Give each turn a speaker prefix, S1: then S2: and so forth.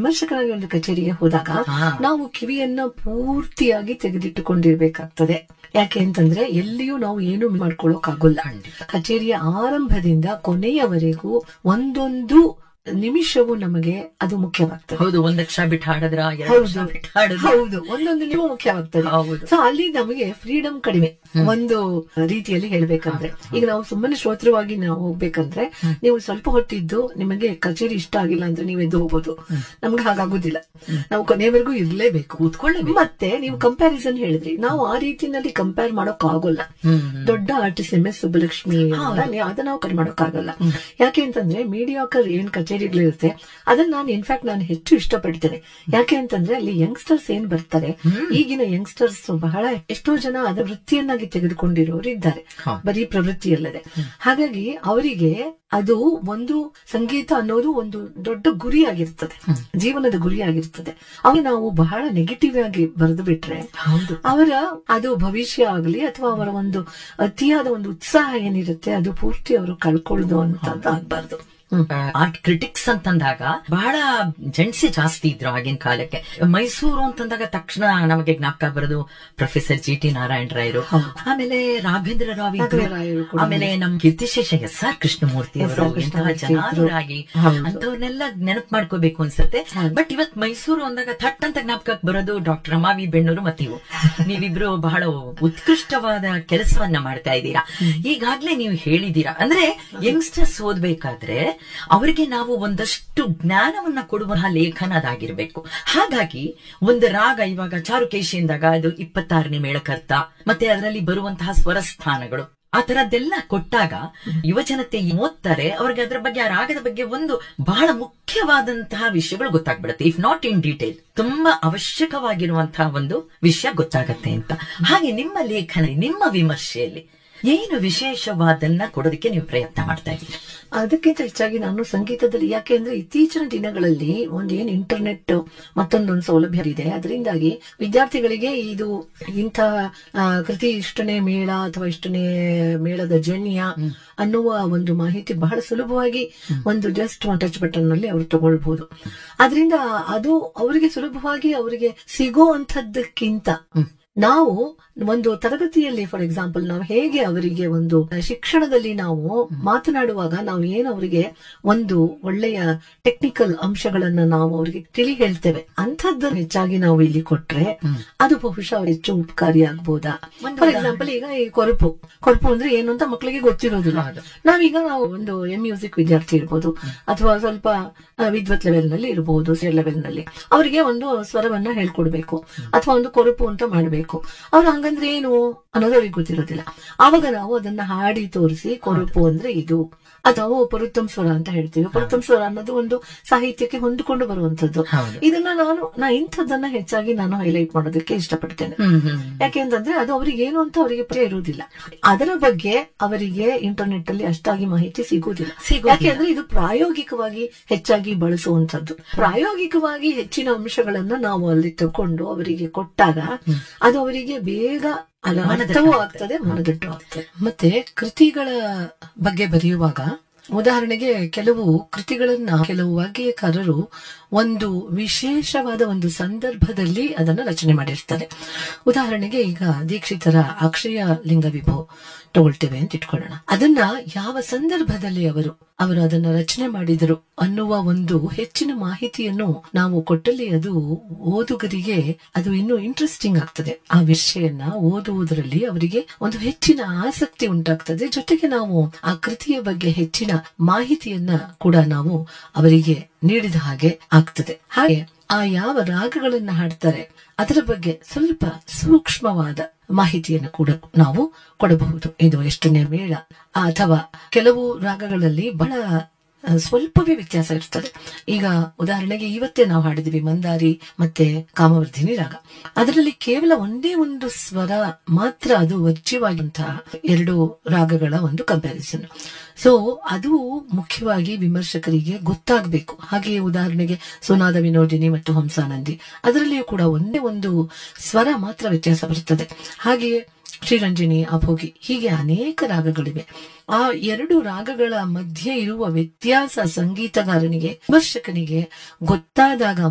S1: ವಿಮರ್ಶಕರಾಗಿ ಒಂದು ಕಚೇರಿಗೆ ಹೋದಾಗ
S2: ಹಾ.
S1: ನಾವು ಕಿವಿಯನ್ನ ಪೂರ್ತಿಯಾಗಿ ತೆಗೆದಿಟ್ಟುಕೊಂಡಿರ್ಬೇಕಾಗ್ತದೆ ಯಾಕೆ ಅಂತಂದ್ರೆ ಎಲ್ಲಿಯೂ ನಾವು ಏನು ಮಾಡ್ಕೊಳ್ಳೋಕಾಗಲ್ಲ
S2: ಖಂಡಿತ.
S1: ಕಚೇರಿಯ ಆರಂಭದಿಂದ ಕೊನೆಯವರೆಗೂ ಒಂದೊಂದು ನಿಮಿಷವೂ ನಮಗೆ ಅದು ಮುಖ್ಯವಾಗ್ತದೆ
S2: ಹೌದು ಒಂದ್ ಲಕ್ಷ ಬಿಟ್ಟು ಹಾಡಿದ್ರ ಎರಡು
S1: ಹೌದು
S2: ಲಕ್ಷ ಬಿಟ್ಟು ಹಾಡಿದ್ರ
S1: ಹೌದು ಒಂದೊಂದು ನೀವು ಮುಖ್ಯವಾಗ್ತದೆ
S2: ಹೌದು.
S1: ಸೊ ಅಲ್ಲಿ ನಮಗೆ ಫ್ರೀಡಮ್ ಕಡಿಮೆ ಒಂದು ರೀತಿಯಲ್ಲಿ ಹೇಳ್ಬೇಕಂದ್ರೆ ಈಗ ನಾವು ಸುಮ್ಮನೆ ಶ್ರೋತೃವಾಗಿ ನಾವು ಹೋಗ್ಬೇಕಂದ್ರೆ ನೀವು ಸ್ವಲ್ಪ ಹೊತ್ತಿದ್ದು ನಿಮಗೆ ಕಚೇರಿ ಇಷ್ಟ ಆಗಿಲ್ಲ ಅಂದ್ರೆ ನೀವು ಎದ್ದು ಹೋಗ್ಬೋದು ನಮ್ಗೆ ಹಾಗಾಗುದಿಲ್ಲ ನಾವು ಕೊನೆಯವರೆಗೂ ಇರ್ಲೇಬೇಕು
S2: ಕೂತ್ಕೊಳ್ಳೇಬೇಕು.
S1: ಮತ್ತೆ ನೀವು ಕಂಪ್ಯಾರಿಸನ್ ಹೇಳಿದ್ರಿ ನಾವು ಆ ರೀತಿನಲ್ಲಿ ಕಂಪೇರ್ ಮಾಡೋಕ್ ಆಗೋಲ್ಲ
S2: ಹ್ಮ್
S1: ದೊಡ್ಡ ಆರ್ಟಿಸ್ಟ್ ಎಂ ಎಸ್ ಸುಬ್ಬಲಕ್ಷ್ಮಿ ಅಂತ ನೀವು ಅದನ್ನ ನಾವು ಕಡಿಮೆ ಮಾಡೋಕ್ಕಾಗಲ್ಲ ಯಾಕೆ ಅಂತಂದ್ರೆ ಮೀಡಿಯಾಕರ್ ಏನ್ ಕಚೇರಿಗಳಿರುತ್ತೆ ಅದನ್ನ ನಾನು ಇನ್ಫ್ಯಾಕ್ಟ್ ನಾನು ಹೆಚ್ಚು ಇಷ್ಟಪಡ್ತೇನೆ ಯಾಕೆ ಅಂತಂದ್ರೆ ಅಲ್ಲಿ ಯಂಗ್ಸ್ಟರ್ಸ್ ಏನ್ ಬರ್ತಾರೆ ಈಗಿನ ಯಂಗ್ಸ್ಟರ್ಸ್ ಬಹಳ ಎಷ್ಟೋ ಜನ ಅದ ವೃತ್ತಿಯನ್ನಾಗಿ ತೆಗೆದುಕೊಂಡಿರೋರು ಇದ್ದಾರೆ
S2: ಹೌದು.
S1: ಬರೀ ಪ್ರವೃತ್ತಿ ಅಲ್ಲದೆ ಹಾಗಾಗಿ ಅವರಿಗೆ ಅದು ಒಂದು ಸಂಗೀತ ಅನ್ನೋದು ಒಂದು ದೊಡ್ಡ ಗುರಿಯಾಗಿರ್ತದೆ ಜೀವನದ ಗುರಿಯಾಗಿರ್ತದೆ ಅವಾಗ ನಾವು ಬಹಳ ನೆಗೆಟಿವ್ ಆಗಿ ಬರೆದು ಬಿಟ್ರೆ
S2: ಹೌದು
S1: ಅವರ ಅದು ಭವಿಷ್ಯ ಆಗಲಿ ಅಥವಾ ಅವರ ಒಂದು ಅತಿಯಾದ ಒಂದು ಉತ್ಸಾಹ ಏನಿರುತ್ತೆ ಅದು ಪೂರ್ತಿ ಅವರು ಕಳ್ಕೊಳ್ಳೋದು ಅಂತ ಆಗ್ಬಾರ್ದು
S2: ಆರ್ಟ್ ಕ್ರಿಟಿಕ್ಸ್ ಅಂತಂದಾಗ ಬಹಳ ಜೆಂಟ್ಸಿ ಜಾಸ್ತಿ ಇದ್ರು ಆಗಿನ ಕಾಲಕ್ಕೆ ಮೈಸೂರು ಅಂತಂದಾಗ ತಕ್ಷಣ ನಮಗೆ ಜ್ಞಾಪಕ ಬರೋದು ಪ್ರೊಫೆಸರ್ ಜಿ ಟಿ ನಾರಾಯಣ ರಾಯರು ಆಮೇಲೆ ರಾಘವೇಂದ್ರ ರಾವ್ ಇದ್ರು.
S1: ರಾಘವೇಂದ್ರ ರಾಯರು ಕೂಡ.
S2: ಆಮೇಲೆ ನಮ್ ಕೀರ್ತಿಶೇಷ ಎಸ್ ಆರ್ ಕೃಷ್ಣಮೂರ್ತಿ
S1: ಎಸ್
S2: ಅವರು
S1: ಆರ್
S2: ಎಂತಹ
S1: ಕೃಷ್ಣಮೂರ್ತಿ ಇದ್ರು.
S2: ಜನಾನುರಾಗಿ
S1: ಹೌದು.
S2: ಅಂತವ್ರನ್ನೆಲ್ಲ ನೆನಪು ಮಾಡ್ಕೋಬೇಕು ಅನ್ಸುತ್ತೆ ಬಟ್ ಇವತ್ ಮೈಸೂರು ಅಂದಾಗ ಥಟ್ ಅಂತ ಜ್ಞಾಪಕಕ್ಕೆ ಬರೋದು ಡಾಕ್ಟರ್ ರಮಾವಿ ಬೆಣ್ಣೂರು ಮತ್ತೆ ಇವು ನೀವಿಬ್ರು ಬಹಳ ಉತ್ಕೃಷ್ಟವಾದ ಕೆಲಸವನ್ನ ಮಾಡ್ತಾ ಇದ್ದೀರಾ ಈಗಾಗ್ಲೇ ನೀವು ಹೇಳಿದೀರಾ ಅಂದ್ರೆ ಯಂಗ್ಸ್ಟರ್ಸ್ ಓದ್ಬೇಕಾದ್ರೆ ಅವರಿಗೆ ನಾವು ಒಂದಷ್ಟು ಜ್ಞಾನವನ್ನ ಕೊಡುವಂತಹ ಲೇಖನ ಅದಾಗಿರ್ಬೇಕು ಹಾಗಾಗಿ ಒಂದು ರಾಗ ಇವಾಗ ಚಾರುಕೇಶಿ ಎಂದಾಗ ಅದು ಇಪ್ಪತ್ತಾರನೇ ಮೇಳಕರ್ತ ಮತ್ತೆ ಅದರಲ್ಲಿ ಬರುವಂತಹ ಸ್ವರಸ್ಥಾನಗಳು ಆ ತರದ್ದೆಲ್ಲ ಕೊಟ್ಟಾಗ ಯುವಜನತೆ ಓದ್ತಾರೆ ಅವ್ರಿಗೆ ಅದ್ರ ಬಗ್ಗೆ ಆ ರಾಗದ ಬಗ್ಗೆ ಒಂದು ಬಹಳ ಮುಖ್ಯವಾದಂತಹ ವಿಷಯಗಳು ಗೊತ್ತಾಗ್ಬಿಡುತ್ತೆ ಇಫ್ ನಾಟ್ ಇನ್ ಡೀಟೇಲ್ ತುಂಬಾ ಅವಶ್ಯಕವಾಗಿರುವಂತಹ ಒಂದು ವಿಷಯ ಗೊತ್ತಾಗತ್ತೆ ಅಂತ ಹಾಗೆ ನಿಮ್ಮ ಲೇಖನ ನಿಮ್ಮ ವಿಮರ್ಶೆಯಲ್ಲಿ ಏನು ವಿಶೇಷವಾದನ್ನ ಕೊಡೋದಕ್ಕೆ ನೀವು ಪ್ರಯತ್ನ ಮಾಡ್ತಾ ಇದ್ದೀರಿ
S1: ಅದಕ್ಕಿಂತ ಹೆಚ್ಚಾಗಿ ನಾನು ಸಂಗೀತದಲ್ಲಿ ಯಾಕೆ ಅಂದ್ರೆ ಇತ್ತೀಚಿನ ದಿನಗಳಲ್ಲಿ ಒಂದು ಏನ್ ಇಂಟರ್ನೆಟ್ ಮತ್ತೊಂದೊಂದು ಸೌಲಭ್ಯ ಇದೆ ಅದರಿಂದಾಗಿ ವಿದ್ಯಾರ್ಥಿಗಳಿಗೆ ಇದು ಇಂಥ ಆ, ಕೃತಿ ಇಷ್ಟನೇ ಮೇಳ ಅಥವಾ ಇಷ್ಟನೇ ಮೇಳದ ಜನ್ಯ ಅನ್ನುವ ಒಂದು ಮಾಹಿತಿ ಬಹಳ ಸುಲಭವಾಗಿ ಒಂದು ಜಸ್ಟ್ ಟಚ್ ಬಟನ್ ನಲ್ಲಿ ಅವರು ತಗೊಳ್ಬಹುದು ಅದರಿಂದ ಅದು ಅವರಿಗೆ ಸುಲಭವಾಗಿ ಅವರಿಗೆ ಸಿಗೋ ಅಂತದ್ದಕ್ಕಿಂತ ನಾವು ಒಂದು ತರಗತಿಯಲ್ಲಿ ಫಾರ್ ಎಕ್ಸಾಂಪಲ್ ನಾವು ಹೇಗೆ ಅವರಿಗೆ ಒಂದು ಶಿಕ್ಷಣದಲ್ಲಿ ನಾವು ಮಾತನಾಡುವಾಗ ನಾವು ಏನು ಅವರಿಗೆ ಒಂದು ಒಳ್ಳೆಯ ಟೆಕ್ನಿಕಲ್ ಅಂಶಗಳನ್ನ ನಾವು ಅವರಿಗೆ ತಿಳಿ ಹೇಳ್ತೇವೆ ಅಂಥದ್ದನ್ನು ಹೆಚ್ಚಾಗಿ ನಾವು ಇಲ್ಲಿ ಕೊಟ್ರೆ ಅದು ಬಹುಶಃ ಅವ್ರಿಗೆ ಹೆಚ್ಚು ಉಪಕಾರಿಯಾಗಬಹುದಾ ಫಾರ್ ಎಕ್ಸಾಂಪಲ್ ಈಗ ಈ ಕೊರಪು ಕೊರಪು ಅಂದ್ರೆ ಏನು ಅಂತ ಮಕ್ಕಳಿಗೆ ಗೊತ್ತಿರೋದಿಲ್ಲ ನಾವೀಗ ನಾವು ಒಂದು ಎಂ ಮ್ಯೂಸಿಕ್ ವಿದ್ಯಾರ್ಥಿ ಇರ್ಬೋದು ಅಥವಾ ಸ್ವಲ್ಪ ಆ, ವಿದ್ವತ್ ಲೆವೆಲ್ ನಲ್ಲಿ ಇರಬಹುದು ಸೇರ್ ಲೆವೆಲ್ ನಲ್ಲಿ ಅವರಿಗೆ ಒಂದು ಸ್ವರವನ್ನ ಹೇಳ್ಕೊಡ್ಬೇಕು ಅಥವಾ ಒಂದು ಕೊರಪು ಅಂತ ಮಾಡಬೇಕು ಅವ್ರು ಹಂಗಂದ್ರೆ ಏನು ಅನ್ನೋದು ಅವ್ರಿಗೆ ಗೊತ್ತಿರೋದಿಲ್ಲ ಆವಾಗ ನಾವು ಅದನ್ನ ಹಾಡಿ ತೋರಿಸಿ ಕೊರಪು ಅಂದ್ರೆ ಇದು ಅಥವಾ ಪರುತ್ತಮ್ ಸ್ವರ ಅಂತ ಹೇಳ್ತೀವಿ ಪರುತ್ತಮ್ ಸ್ವರ ಅನ್ನೋದು ಒಂದು ಸಾಹಿತ್ಯಕ್ಕೆ ಹೊಂದಿಕೊಂಡು ಬರುವಂತದ್ದು
S2: ಹೌದು.
S1: ಇದನ್ನ ನಾನು ನಾ ಇಂಥದ್ದನ್ನ ಹೆಚ್ಚಾಗಿ ನಾನು ಹೈಲೈಟ್ ಮಾಡೋದಕ್ಕೆ ಇಷ್ಟಪಡ್ತೇನೆ ಯಾಕೆ ಅಂತಂದ್ರೆ ಅದು ಅವರಿಗೆ ಏನು ಅಂತ ಅವರಿಗೆ ಪರಿಚಯ ಇರುವುದಿಲ್ಲ ಅದರ ಬಗ್ಗೆ ಅವರಿಗೆ ಇಂಟರ್ನೆಟ್ ಅಲ್ಲಿ ಅಷ್ಟಾಗಿ ಮಾಹಿತಿ ಸಿಗುವುದಿಲ್ಲ
S2: ಸಿಗುವುದಿಲ್ಲ.
S1: ಯಾಕೆ ಅಂದ್ರೆ ಇದು ಪ್ರಾಯೋಗಿಕವಾಗಿ ಹೆಚ್ಚಾಗಿ ಬಳಸುವಂತದ್ದು ಪ್ರಾಯೋಗಿಕವಾಗಿ ಹೆಚ್ಚಿನ ಅಂಶಗಳನ್ನ ನಾವು ಅಲ್ಲಿ ತಕೊಂಡು ಅವರಿಗೆ ಕೊಟ್ಟಾಗ ಅದು ಅವರಿಗೆ ಬೇಗ ಅಲ್ಲ ಅರ್ಥವೂ ಆಗ್ತದೆ ಮನದಟ್ಟು ಆಗ್ತದೆ ಮತ್ತೆ ಕೃತಿಗಳ ಬಗ್ಗೆ ಬರೆಯುವಾಗ ಉದಾಹರಣೆಗೆ ಕೆಲವು ಕೃತಿಗಳನ್ನ ಕೆಲವು ವಾಗ್ಗೇಯಕಾರರು ಒಂದು ವಿಶೇಷವಾದ ಒಂದು ಸಂದರ್ಭದಲ್ಲಿ ಅದನ್ನ ರಚನೆ ಮಾಡಿರ್ತಾರೆ ಉದಾಹರಣೆಗೆ ಈಗ ದೀಕ್ಷಿತರ ಅಕ್ಷಯ ಲಿಂಗ ವಿಭೋ ತಗೊಳ್ತೇವೆ ಅಂತ ಇಟ್ಕೊಳ್ಳೋಣ ಅದನ್ನ ಯಾವ ಸಂದರ್ಭದಲ್ಲಿ ಅವರು ಅವರು ಅದನ್ನ ರಚನೆ ಮಾಡಿದರು ಅನ್ನುವ ಒಂದು ಹೆಚ್ಚಿನ ಮಾಹಿತಿಯನ್ನು ನಾವು ಕೊಟ್ಟಲ್ಲಿ ಅದು ಓದುಗರಿಗೆ ಅದು ಇನ್ನೂ ಇಂಟ್ರೆಸ್ಟಿಂಗ್ ಆಗ್ತದೆ ಆ ವಿಷಯನ್ನ ಓದುವುದರಲ್ಲಿ ಅವರಿಗೆ ಒಂದು ಹೆಚ್ಚಿನ ಆಸಕ್ತಿ ಉಂಟಾಗ್ತದೆ ಜೊತೆಗೆ ನಾವು ಆ ಕೃತಿಯ ಬಗ್ಗೆ ಹೆಚ್ಚಿನ ಮಾಹಿತಿಯನ್ನ ಕೂಡ ನಾವು ಅವರಿಗೆ ನೀಡಿದ ಹಾಗೆ ಆಗ್ತದೆ ಹಾಗೆ ಆ ಯಾವ ರಾಗಗಳನ್ನ ಹಾಡ್ತಾರೆ ಅದರ ಬಗ್ಗೆ ಸ್ವಲ್ಪ ಸೂಕ್ಷ್ಮವಾದ ಮಾಹಿತಿಯನ್ನು ಕೂಡ ನಾವು ಕೊಡಬಹುದು ಇದು ಎಷ್ಟನೇ ಮೇಳ ಅಥವಾ ಕೆಲವು ರಾಗಗಳಲ್ಲಿ ಬಹಳ ಆ, ಸ್ವಲ್ಪವೇ ವ್ಯತ್ಯಾಸ ಇರ್ತದೆ ಈಗ ಉದಾಹರಣೆಗೆ ಇವತ್ತೇ ನಾವು ಹಾಡಿದ್ವಿ ಮಂದಾರಿ ಮತ್ತೆ ಕಾಮವರ್ಧಿನಿ ರಾಗ ಅದರಲ್ಲಿ ಕೇವಲ ಒಂದೇ ಒಂದು ಸ್ವರ ಮಾತ್ರ ಅದು ವರ್ಜ್ಯವಾದಂತಹ ಎರಡು ರಾಗಗಳ ಒಂದು ಕಂಪ್ಯಾರಿಸನ್ ಸೊ ಅದು ಮುಖ್ಯವಾಗಿ ವಿಮರ್ಶಕರಿಗೆ ಗೊತ್ತಾಗಬೇಕು ಹಾಗೆಯೇ ಉದಾಹರಣೆಗೆ ಸೋನಾದ ವಿನೋದಿನಿ ಮತ್ತು ಹಂಸಾನಂದಿ ಅದರಲ್ಲಿಯೂ ಕೂಡ ಒಂದೇ ಒಂದು ಸ್ವರ ಮಾತ್ರ ವ್ಯತ್ಯಾಸ ಬರುತ್ತದೆ ಹಾಗೆಯೇ ಶ್ರೀರಂಜನಿ ಅಭೋಗಿ ಹೀಗೆ ಅನೇಕ ರಾಗಗಳಿವೆ ಆ ಎರಡು ರಾಗಗಳ ಮಧ್ಯೆ ಇರುವ ವ್ಯತ್ಯಾಸ ಸಂಗೀತಗಾರನಿಗೆ ವಿಮರ್ಶಕನಿಗೆ ಗೊತ್ತಾದಾಗ